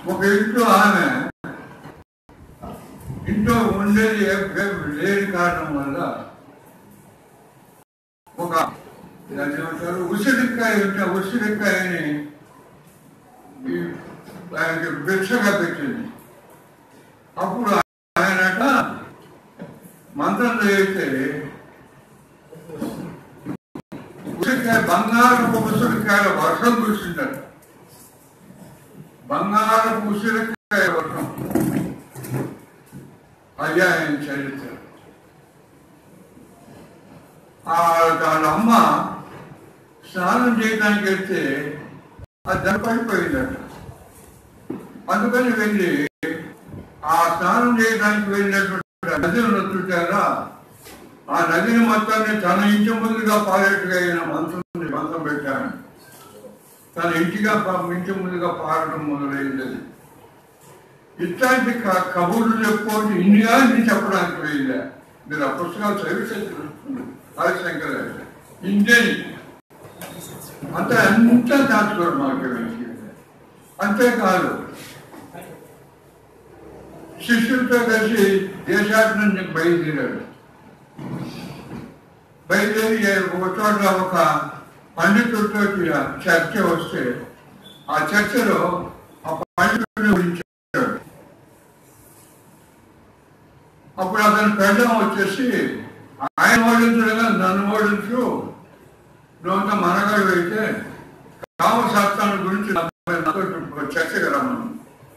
ఒక ఇంట్లో ఆమె ఇంట్లో ఉండేది ఏ- ఏ- లేని కారణం వల్ల ఒక దాన్ని ఏమంటారు ఉసిరికాయ ఉంటే ఆ ఉసిరికాయని ఈ ఆయనకి భిక్షగా పెట్టింది అప్పుడు ఆయనట మంత్రం చదివితే ఉసిరికాయ బంగారపు ఉసిరికాయల వర్షం కురిసిందట బంగారపు ఉసిరికాయ వర్షం అది ఆయన చరిత్ర ఆ వాళ్ళ అమ్మ స్నానం చేయడానికి వెళ్తే అది దెబ్బపడిపోయిందట అందుకని వెళ్ళి ఆ స్నానం చేయడానికి వెళ్ళినటువంటి నది ఉన్నట్టుంటారా ఆ నదిని మొత్తాన్ని తన ఇంటి ముందుగా పారేట్టుగా అయిన మంత్రం మంత్రం పెట్టాను తన ఇంటిగా పా- ఇంటి ముందుగా పారడం మొదలైంది అది. ఇట్లాంటి క- కబుర్లు చెప్పుకోండి ఇన్నిగా ఇన్ని చెప్పడానికి వెళ్ళా మీరు ఆ పుస్తకాలు చదివితే తెలుస్తుంది హరిశంకర్ ఇండియన్ అంతే అంతా దాచుకోవడం మాకు అంతేకాదు శిష్యులతో కలిసి దేశాటి నుంచి బయలుదేరాడు బయలుదేరి ఒక చోట ఒక పండితుడితో చర్చ వస్తే ఆ చర్చలో ఆ పండితుడిని గురించాడు అప్పుడు అతని పెళ్ళం వచ్చేసి ఆయన ఓడించడగా నన్ను ఓడించు నువ్వంతా మనగాడు అయితే కామశాస్త్రాల గురించి నాతో నాతో చర్చగా రమ్మను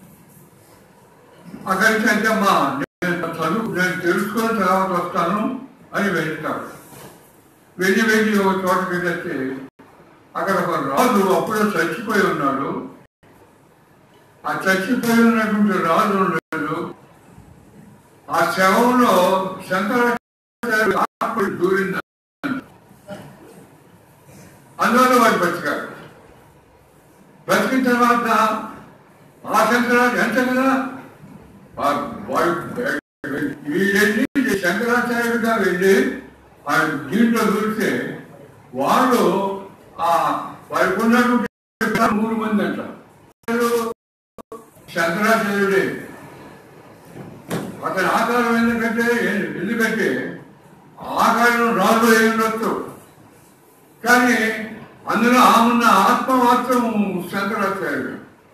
అక్కడికి అయితే అమ్మా నేను చదువు నేను తెలుసుకున్న తర్వాత వస్తాను అని వెళ్తాడు వెళ్ళి వెళ్ళి ఒక చోటకి వెళ్తే అక్కడ ఒక రాజు అప్పుడే చచ్చిపోయి ఉన్నాడు ఆ చచ్చిపోయి ఉన్నటువంటి రాజు ఉండదు ఆ శవంలో శంకరాచార్య ఆత్మ దూరింది అందువల్ల వాడు బతికాడు బతికిన తర్వాత ఆ శంకరాచార్య ఎంత కదా వా- వాడు వీళ్ళెళ్ళి శంకరాచార్యుడిగా వెళ్ళి ఆ దీంట్లో చూస్తే వాళ్ళు ఆ వారికి ఉన్నటువంటి మూడు మంది అంట శంకరాచార్యుడే అతని ఆకారం ఎందుకంటే ఎందుకంటే ఆకారం రాజు అయి ఉండొచ్చు కానీ అందులో ఆ ఉన్న ఆత్మ మాత్రం శంకరాచార్యుడు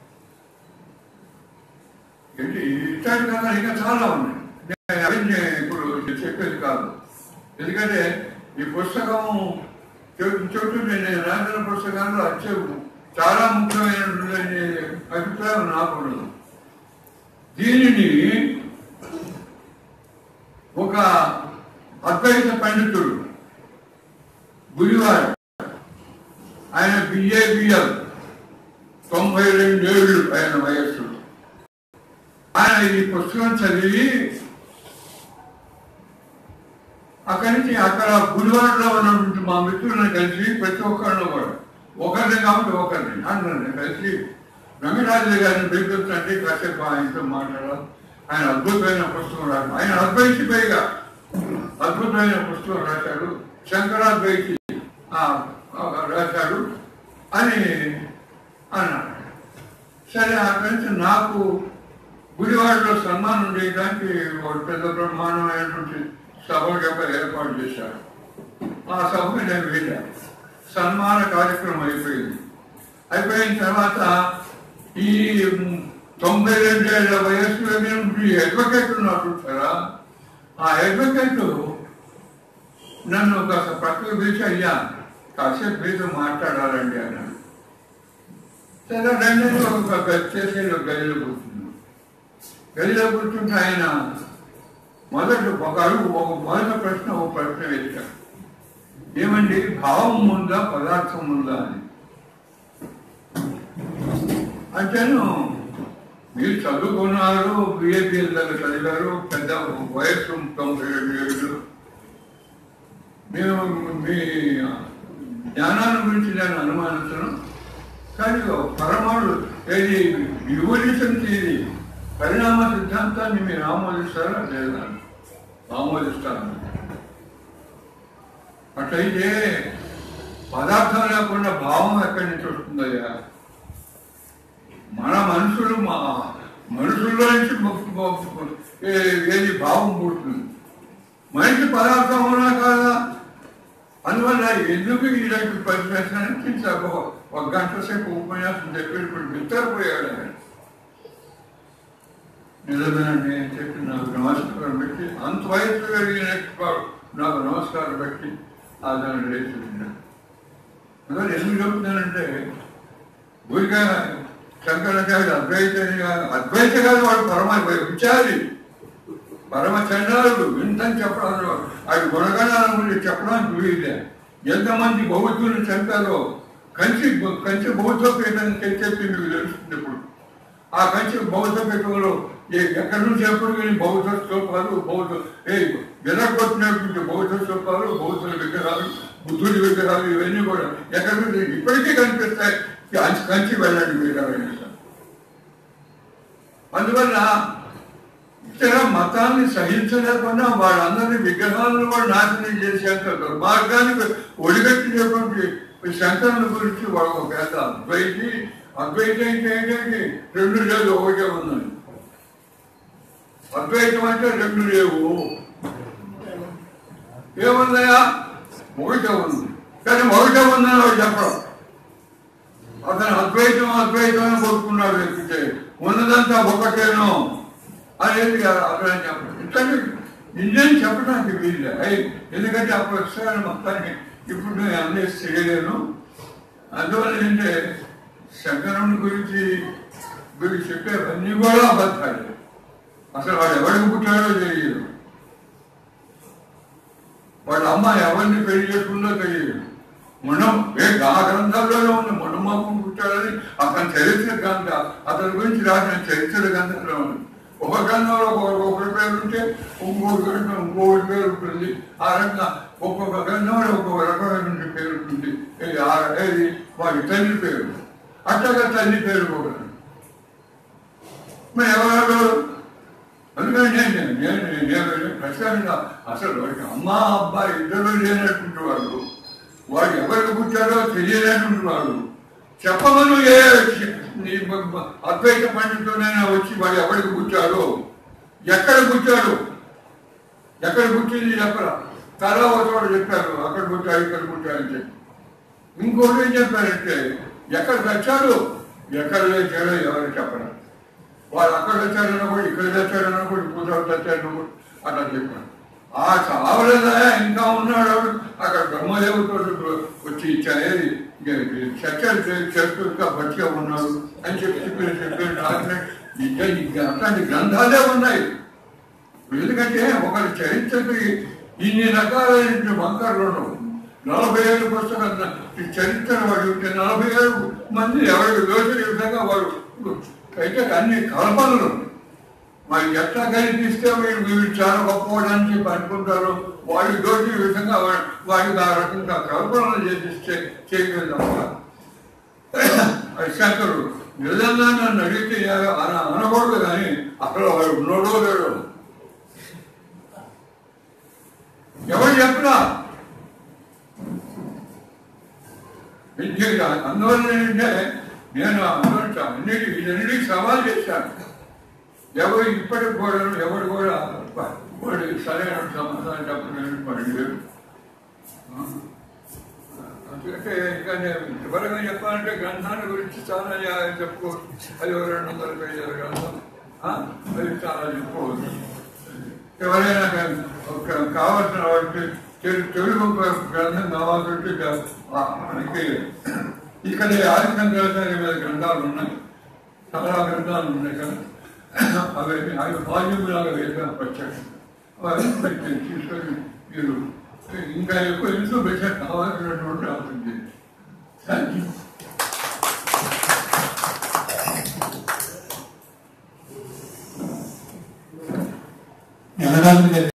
ఏంటి ఇట్లాంటి కథ ఇంకా చాలా ఉన్నాయి నేను అవన్నీ ఇప్పుడు చెప్పేది కాదు ఎందుకంటే ఈ పుస్తకం చెబు- చెబుతుంటే నేను రాసిన పుస్తకాల్లో వచ్చే చాలా ముఖ్యమైనటువంటి అభిప్రాయం నాకు ఉన్నది దీనిని ఒక అద్వైత పండితుడు గురివారు ఆయన బిఏబిఎల్ తొంభై రెండేళ్ళు ఆయన వయస్సు ఆయన ఈ పుస్తకం చదివి అక్కడి నుంచి అక్కడ గుడివాడలో ఉన్నటువంటి మా మిత్రులను కలిసి ప్రతి ఒక్కరిని కూడా ఒకరిని కాబట్టి ఒకరిని అందరిని కలిసి రంగరాజు గారిని పిలిపించండి కాసేపు ఆయనతో మాట్లాడాలి ఆయన అద్భుతమైన పుస్తకం రాశాడు ఆయన అద్వైతి పైగా అద్భుతమైన పుస్తకం రాశాడు శంకరాద్వైతి ఆ, ఆ, రాశాడు అని అన్నాడు సరే అక్కడి నుంచి నాకు గుడివాడలో సన్మానం చేయడానికి ఒక పెద్ద బ్రహ్మాండమైనటువంటి సభ యొక్క ఏర్పాటు చేశారు ఆ సభకు నేను వెళ్ళాను సన్మాన కార్యక్రమం అయిపోయింది అయిపోయిన తర్వాత ఈ తొంభై రెండేళ్ల వయస్సులో నేను ఈ అడ్వకేట్ ఉన్నారు చూసారా ఆ అడ్వకేట్ నన్ను కాస్త పక్కకు పిలిచి అయ్యా కాసేపు మీతో మాట్లాడాలండి అన్నాడు సరే రెండు ఒక గది చేసి ఒక గదిలో కూర్చున్నాం గదిలో కూర్చుంటే ఆయన మొదటి ఒక అడుగు ఒక మొదటి ప్రశ్న ఒక ప్రశ్న వేశాడు ఏమండి భావం ఉందా పదార్థం ఉందా అని అంటేను మీరు చదువుకున్నారు బిఏపీఎల్ దగ్గర చదివారు పెద్ద వయస్సు తొంభై ఏడు ఏళ్ళు మేము మీ జ్ఞానాన్ని గురించి నేను అనుమానించను కానీ ఒక పరమాణు ఏది యువలిషన్ ఇది పరిణామ సిద్ధాంతాన్ని మీరు ఆమోదిస్తారా లేదా ఆమోదిస్తారా అట్లయితే పదార్థం లేకుండా భావం ఎక్కడి నుంచి వస్తుందయ్యా మన మనసు మనుషులు మా మనుషుల్లో నుంచి మ- మ- ఏ- ఏది భావం పుడుతుంది మనిషి పదార్థం అవునా కాదా అందువల్ల ఎందుకు ఇలాంటి పరిశ్రమానికి సభ ఒక గంట సేపు ఉపన్యాసం చెప్పి ఇప్పుడు నిద్రపోయాడు ఆయన నిజమేనండి అని చెప్పి నాకు నమస్కారం పెట్టి అంత వయసు కలిగిన వాడు నాకు నమస్కారం పెట్టి ఆ దాన్ని లేచి అందువల్ల ఎందుకు చెబుతున్నానంటే ఊరిగా శంకరాచార్య అద్వైతని కాదు అద్వైత కాదు వాడు పరమ విచారి పరమ చండాలుడు వింతని చెప్పడానికి అది గుణగణాల గురించి చెప్పడానికి వీలే ఎంతమంది బౌద్ధులు చంపారో కంచి కంచి బౌద్ధ పీఠం చెప్పి మీకు తెలుస్తుంది ఇప్పుడు ఆ కంచి బౌద్ధ పీఠంలో ఏ- ఎక్కడి నుంచి ఎప్పుడు కానీ బౌద్ధ స్తూపాలు బౌద్ధ ఏ వెనకొట్టినటువంటి బౌద్ధ స్తూపాలు బౌద్ధుల విగ్రహాలు బుద్ధుడి విగ్రహాలు ఇవన్నీ కూడా ఎక్కడి నుంచి ఇప్పటికీ కనిపిస్తాయి కంచి కంచి వెళ్ళండి మీరు ఎవరైనా సరే. అందువల్ల ఇతర మతాన్ని సహించలేకుండా వాళ్ళందరినీ విగ్రహాలను కూడా నాశనం చేసేంత దుర్మార్గానికి ఒడిగట్టినటువంటి శంకరుల గురించి వాడు ఒక పెద్ద అద్వైతి అద్వైతం అంటే ఏంటంటే రెండు లేదు ఒకటే ఉందని అద్వైతం అంటే రెండు లేవు ఏముందయా ఒకటే ఉంది కానీ ఒకటే ఉందని వాడు చెప్పడం అతను అద్వైతం అద్వైతం అని కొట్టుకున్నాడు ఎక్కితే ఉన్నదంతా ఒకటేనో అనేది అతను చెప్పడం ఇట్లాంటి నిజం చెప్పడానికి వీలు ఎందుకంటే ఆ పుస్తకాన్ని మొత్తాన్ని ఇప్పుడు నేను అందేసి చేయలేను అందువల్ల ఏంటంటే శంకరుని గురించి వీళ్ళు చెప్పేవన్నీ కూడా అబద్ధాలు అసలు వాడు ఎవరికి పుట్టాడో తెలియదు వాళ్ళ అమ్మ ఎవరిని పెళ్లి చేసుకుందో తెలియదు మనం ఏ ఆ గ్రంథాల్లోనే ఉంది మనమాపం పుట్టాడని అతని చరిత్ర గ్రంథ అతని గురించి రాసిన చరిత్ర గ్రంథంలో ఉంది ఒక గ్రంథంలో ఒక- ఒకరి పేరు ఉంటే ఇంకొక గ్రంథం ఇంకొకటి పేరు ఉంటుంది ఆ రకంగా ఒక్కొక్క గ్రంథంలో ఒక్కొక్క రకమైన పేరు ఉంటుంది ఏది ఆ- ఏది వాడి తల్లి పేరు అట్లాగా తల్లి పేరు కూడా మరి ఎవరెవరు అందుకని నేను నేను నేను నేను ప్రశ్నగా అసలు వాడికి అమ్మ అబ్బాయి ఇద్దరు లేనటువంటి వాడు వాడు ఎవరికి పుట్టాడో తెలియలేనటువంటి వాడు చెప్పమను ఏ నీ బ- బ- అద్వైత పండితుడైనా వచ్చి వాడు ఎవరికి పుట్టాడో ఎక్కడ పుట్టాడు ఎక్కడ పుట్టింది చెప్పరా తలా ఒకటి చెప్పారు అక్కడ పుట్టాడు ఇక్కడ పుట్టాడు అని చెప్పి ఇంకోటి ఏం చెప్పారంటే ఎక్కడ తెచ్చాడు ఎక్కడ తెచ్చాడో ఎవరు చెప్పరా వాడు అక్కడ తెచ్చాడన్న కూడా ఇక్కడ తెచ్చాడన్న కూడా ఇప్పుడు తెచ్చాడన్న కూడా అట్లా చెప్పాడు ఆ చావలేదా ఇంకా ఉన్నాడు వాడు. అక్కడ బ్రహ్మదేవుతో వచ్చి ఇచ్చాయి చర్చలు చేస్తూ ఇంకా బతిగా ఉన్నాడు అని చెప్పి చెప్పారు చెప్పారు రాసిన ఇంకా ఇంకా అట్లాంటి గ్రంథాలే ఉన్నాయి ఎందుకంటే ఒకరి చరిత్రకి ఇన్ని రకాలైన వంకర్లు ఉండవు నలభై ఏడు పుస్తకం ఈ చరిత్ర వాడు ఉంటే నలభై ఏడు మంది ఎవరికి దోచిన విధంగా వాడు అయితే అన్ని కల్పనలు మరి ఎట్లా కనిపిస్తే వీడు వీడు చాలా గొప్పవాడు అని చెప్పి అనుకుంటారు వాడి దోచిన విధంగా వా- వాడికి ఆ రకంగా కల్పనలు చేసిస్తే చేయలేదు అది శంకరుడు నిజంగా నన్ను అడిగితే అన అనకూడదు కానీ అక్కడ వాడు ఉన్నాడో లేడో ఎవరు చెప్పరా విద్య అందువల్ల ఏంటంటే నేను అందువల్ల అన్నిటి వీటన్నిటికి సవాల్ చేశాను ఎవరు ఇప్పటికి కూడా ఎవరు కూడా వాడు సరైన సమాధానం చెప్పలేదు వాడు లేడు ఆ. అందుకంటే ఇంకా నేను వివరంగా చెప్పాలంటే గ్రంథాన్ని గురించి చాలా జా- చెప్పుకోవచ్చు అది ఒక రెండు వందల పేజీల గ్రంథం ఆ? అది చాలా చెప్పుకోవచ్చు ఎవరైనా కానీ ఒక కావాల్సిన వాటికి తెలు- తెలుగు గ్రంథం కావాలంటే గా- ఆ, మనకి ఇక్కడ ఆది శంకరాచార్య మీద గ్రంథాలు ఉన్నాయి చాలా గ్రంథాలు ఉన్నాయి కదా అవి అవి వాల్యూమ్ లాగా వేసిన ప్రత్యక్షం అవన్నీ పెట్టి తీసుకొని మీరు ఇంకా ఎక్కువ ఎంతో పెట్టారు కావాల్సినటువంటి అవుతుంది థ్యాంక్ యూ ఎనరాజు గారి